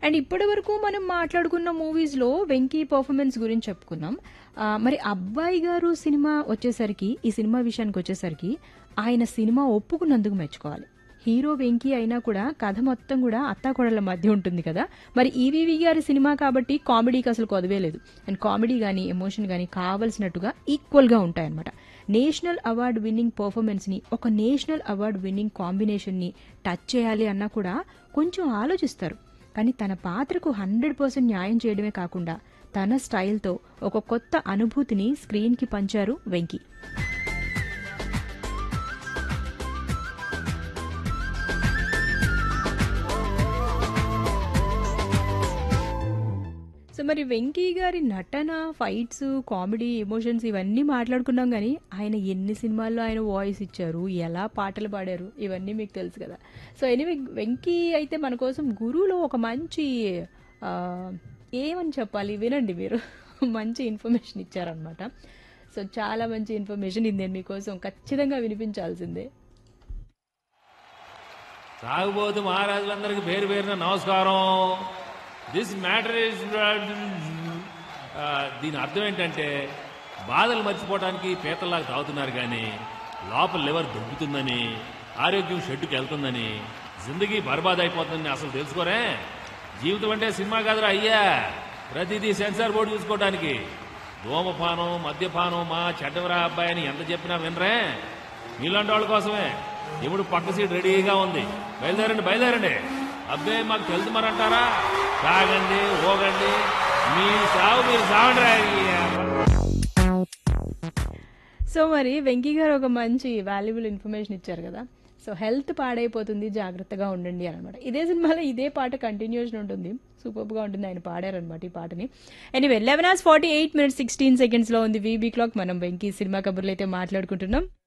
And ఇప్పటి వరకు మనం మాట్లాడుకున్న మూవీస్లో వెంకీ పర్ఫార్మెన్స్ గురించి చెప్పుకున్నాం ఆ, మరి అబ్బాయి గారు సినిమా వచ్చేసరికి ఈ సినిమా విషయానికి వచ్చేసరికి ఆయన సినిమా ఒప్పుకున్నందుకు మెచ్చుకోవాలి హీరో వెంకీ అయినా కూడా కథ మొత్తం కూడా అత్తాకోడళ్ళ మధ్య ఉంటుంది కదా మరి ఈవీవి గారి సినిమా కాబట్టి కామెడీకి అసలు కొదవే లేదు అండ్ కామెడీ కానీ ఎమోషన్ కానీ కావలసినట్టుగా ఈక్వల్గా ఉంటాయన్నమాట నేషనల్ అవార్డ్ విన్నింగ్ పర్ఫార్మెన్స్ని ఒక నేషనల్ అవార్డ్ విన్నింగ్ కాంబినేషన్ని టచ్ చేయాలి అన్నా కూడా కొంచెం ఆలోచిస్తారు కానీ తన పాత్రకు హండ్రెడ్ పర్సెంట్ న్యాయం చేయడమే కాకుండా తన స్టైల్తో ఒక కొత్త అనుభూతిని స్క్రీన్కి పంచారు వెంకీ సో మరి వెంకీ గారి నటన ఫైట్స్ కామెడీ ఎమోషన్స్ ఇవన్నీ మాట్లాడుకున్నాం కానీ ఆయన ఎన్ని సినిమాల్లో ఆయన వాయిస్ ఇచ్చారు ఎలా పాటలు పాడారు ఇవన్నీ మీకు తెలుసు కదా సో ఎనివే వెంకీ అయితే మన కోసం గురువులో ఒక మంచి ఆ, ఏమని చెప్పాలి వినండి మీరు మంచి ఇన్ఫర్మేషన్ ఇచ్చారనమాట సో చాలా మంచి ఇన్ఫర్మేషన్ ఇది నేను మీకోసం ఖచ్చితంగా వినిపించాల్సిందే తాగుబోతు మహారాజులందరికీ పేరు పేరున నమస్కారం దిస్ మ్యాటర్ ఇస్ దీని అర్థం ఏంటంటే బాధలు మర్చిపోవడానికి పీతల్లాగా తాగుతున్నారు కానీ లోపల లివర్ దొబ్బుతుందని ఆరోగ్యం షెడ్డుకి వెళ్తుందని జిందగీ బర్బాద్ అయిపోతుందని అసలు తెలుసుకోరే జీవితం అంటే సినిమా కాదురా అయ్యా ప్రతిదీ సెన్సార్ బోర్డు చూసుకోవడానికి ధూమపానం మద్యపానం మా చెడ్డవరా అబ్బాయి అని ఎంత చెప్పినా వినరే మీలాంటి వాళ్ళ కోసమే ఇప్పుడు పక్క సీట్ రెడీగా ఉంది బయలుదేరండి బయలుదేరండి అబ్బే మాకు తెలుసు మరి అంటారా తాగండి ఓగండి మీ సాగు మీరు సావండి రా అయ్యా. సో మరి వెంకీ గారు ఒక మంచి వాల్యుబుల్ ఇన్ఫర్మేషన్ ఇచ్చారు కదా సో హెల్త్ పాడైపోతుంది జాగ్రత్తగా ఉండండి అని అనమాట ఇదే సినిమాలో ఇదే పాట కంటిన్యూషన్ ఉంటుంది సూపర్గా ఉంటుంది ఆయన పాడారనమాట ఈ పాటని anyway eleven hours forty eight minutes sixteen సెకండ్స్లో ఉంది వీబీ క్లాక్ మనం వెంకీ సినిమా కబుర్లు అయితే మాట్లాడుకుంటున్నాం